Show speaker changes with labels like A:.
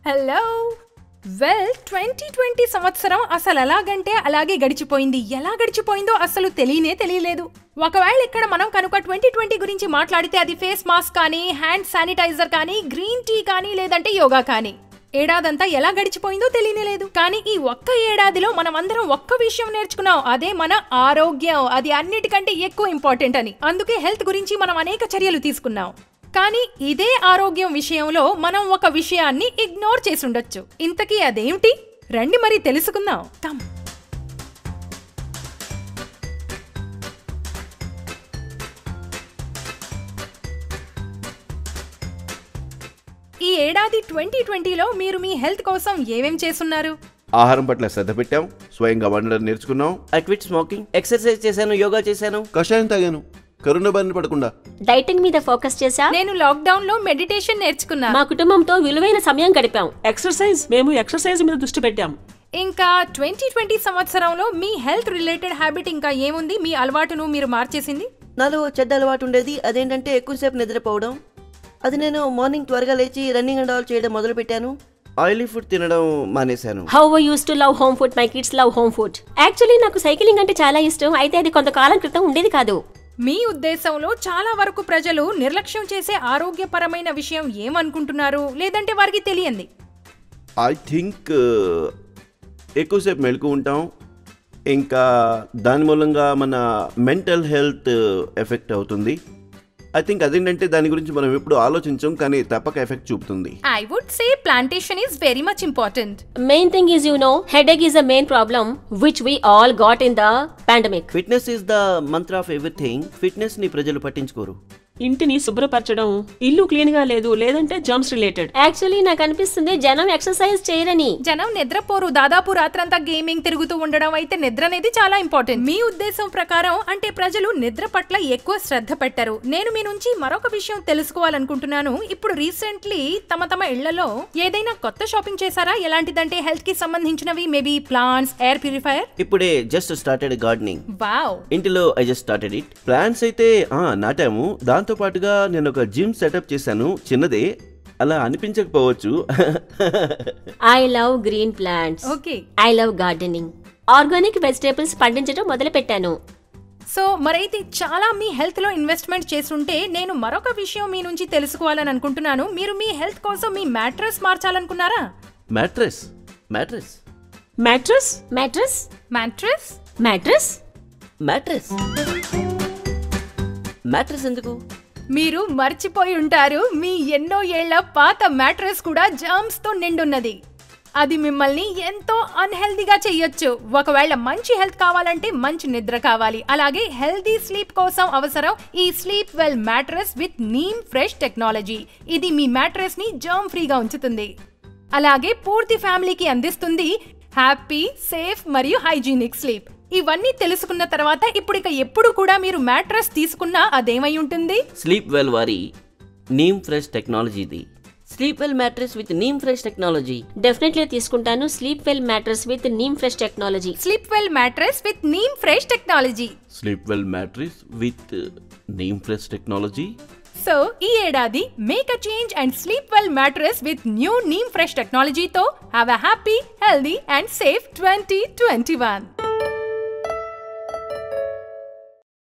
A: hello well twenty twenty సంవత్సరం అసలు ఎలాగంటే అలాగే గడిచిపోయింది ఎలా గడిచిపోయిందో అసలు తెలియనే తెలియలేదు ఒకవేళ ఇక్కడ మనం కనుక ట్వంటీ ట్వంటీ గురించి మాట్లాడితే అది ఫేస్ మాస్క్ కానీ హ్యాండ్ శానిటైజర్ కానీ గ్రీన్ టీ కానీ లేదంటే యోగా కానీ ఏడాదంతా ఎలా గడిచిపోయిందో తెలియనే లేదు కానీ ఈ ఒక్క ఏడాదిలో మనం అందరం ఒక్క విషయం నేర్చుకున్నాం అదే మన ఆరోగ్యం అది అన్నిటికంటే ఎక్కువ ఇంపార్టెంట్ అని అందుకే హెల్త్ గురించి మనం అనేక చర్యలు తీసుకున్నాం కానీ ఇదే ఆరోగ్యం విషయంలో మనం ఒక విషయాన్ని ఇగ్నోర్ చేసి ఉండొచ్చు ఇంతకీ అదేమిటి రండి మరి తెలుసుకుందాం కమ్ ఈ ఏడాది ట్వంటీ ట్వంటీలో మీరు మీ హెల్త్ కోసం ఏమేం చేస్తున్నారు
B: ఆహారం పట్ల శ్రద్ధ పెట్టాం స్వయంగా వండడం నేర్చుకున్నాం
C: ఐ క్విట్ స్మోకింగ్ ఎక్సర్సైజ్ చేశాను యోగా చేశాను
B: కషాయం తాగాను కరోనా బారిన పడకుండా
D: డైటింగ్ మీద ఫోకస్ చేసా
A: నేను లాక్డౌన్ లో మెడిటేషన్ నేర్చుకున్నా
D: మా కుటుంబంతో విలువైన సమయం గడిపాం
E: ఎక్సర్సైజ్ మేము ఎక్సర్సైజ్ మీద దృష్టి పెట్టాం
A: ఇంకా ట్వంటీ ట్వంటీ సంవత్సరంలో మీ హెల్త్ రిలేటెడ్ హ్యాబిట్ ఇంకా ఏముంది మీ అలవాటును మీరు మార్చేసింది
C: నాలో చెడ్డ అలవాటు ఉండేది అదేంటంటే ఎక్కువసేపు నిద్రపోవడం అది నేను మార్నింగ్ త్వరగా లేచి రన్నింగ్ అండ్ ఆల్ చేయడం మొదలు పెట్టాను ఆయిలీ ఫుడ్ తినడం మానేశాను
D: how used to love home food my kids love home food actually నాకు సైకిలింగ్ అంటే చాలా ఇష్టం అయితే అది కొంతకాలం క్రితం ఉండేది కాదు
A: మీ ఉద్దేశంలో చాలా వరకు ప్రజలు నిర్లక్ష్యం చేసే ఆరోగ్యపరమైన విషయం ఏమనుకుంటున్నారు లేదంటే వారికి తెలియంది
B: ఐ థింక్ ఎక్కువసేపు మెలకు ఉంటాం ఇంకా దాని మూలంగా మన మెంటల్ హెల్త్ ఎఫెక్ట్ అవుతుంది ఐ థింక్ అదేంటంటే దాని గురించి మనం ఎప్పుడు ఆలోచించాం కానీ తప్పక ఎఫెక్ట్ చూపుతుంది
A: I would say plantation is very much important
D: main thing is you know headache is a main problem which we all got in the pandemic
C: fitness is the mantra of everything fitness ని ప్రజలు పట్టించుకోరు
E: ఇంటిని శుభ్రపరచడం ఇల్లు clean గా లేదు లేదంటే germs related
D: actually నాకు అనిపిస్తుంది జనం ఎక్సర్సైజ్ చేయరని
A: జనం నిద్రపోరు దాదాపు రాత్రంతా గేమింగ్ తిరుగుతూ ఉండడం అయితే నిద్ర అనేది చాలా ఇంపార్టెంట్ మీ ఉద్దేశం ప్రకారం అంటే ప్రజలు నిద్ర పట్ల ఎక్కువ శ్రద్ధ పెట్టరు నేను మీ నుంచి మరొక విషయం తెలుసుకోవాలనుకుంటున్నాను ఇప్పుడు రీసెంట్లీ తమ తమ ఇళ్లలో ఏదైనా కొత్త షాపింగ్ చేశారా ఎలాంటిదంటే హెల్త్ కి సంబంధించినవి మేబీ ప్లాంట్స్ ఎయిర్ ప్యూరిఫైయర్
C: ఇప్పుడే జస్ట్ స్టార్టెడ్ గార్డెనింగ్
A: వావ్
C: ఇంటిలో I just started it
B: plants అయితే ఆ, నాటాము దాంతో పాటుగా నేను ఒక జిమ్ సెటప్ చేశాను చిన్నదే అలా అనిపించకపోవచ్చు
D: I love green plants
A: okay
D: I love gardening organic vegetables పండించడం మొదలు పెట్టాను
A: సో మరైతే చాలా మీ హెల్త్ లో ఇన్వెస్ట్మెంట్ చేస్తుంటే నేను మరొక విషయం మీ నుంచి తెలుసుకోవాలని అనుకుంటున్నాను మీరు మీ హెల్త్ కోసం మీ మ్యాట్రెస్ మార్చాలనుకున్నారా
B: mattress mattress
E: mattress
D: mattress
A: mattress
D: mattress
C: mattress mattress ఎందుకు
A: మీరు మర్చిపోయి ఉంటారు మీ ఎన్నో ఏళ్ల పాత మ్యాట్రెస్ కూడా జర్మ్స్ తో నిండున్నది అది మిమ్మల్ని ఎంతో అన్హెల్దీగా చెయ్యొచ్చు ఒకవేళ మంచి హెల్త్ కావాలంటే మంచి నిద్ర కావాలి అలాగే హెల్దీ స్లీప్ కోసం అవసరం ఈ Sleepwell mattress with neem fresh technology ఇది మీ మ్యాట్రెస్ ని జర్మ్ ఫ్రీగా ఉంచుతుంది అలాగే పూర్తి ఫ్యామిలీకి అందిస్తుంది హ్యాపీ సేఫ్ మరియు హైజీనిక్ స్లీప్ ఇవన్నీ తెలుసుకున్న తర్వాత ఇప్పుడు ఇక ఎప్పుడు కూడా మీరు మ్యాట్రెస్ తీసుకున్నా అదేమై ఉంటుంది
C: స్లీప్ వెల్ వారి నీమ్ ఫ్రెష్ టెక్నాలజీది Sleepwell mattress with neem fresh technology
D: definitely తీసుకుంటాను Sleepwell mattress with neem fresh technology
A: Sleepwell mattress with neem fresh technology
B: Sleepwell mattress with neem fresh technology
A: so ఈ ఏడాది make a change and Sleepwell mattress with new neem fresh టెక్నాలజీతో have a happy healthy and safe twenty twenty one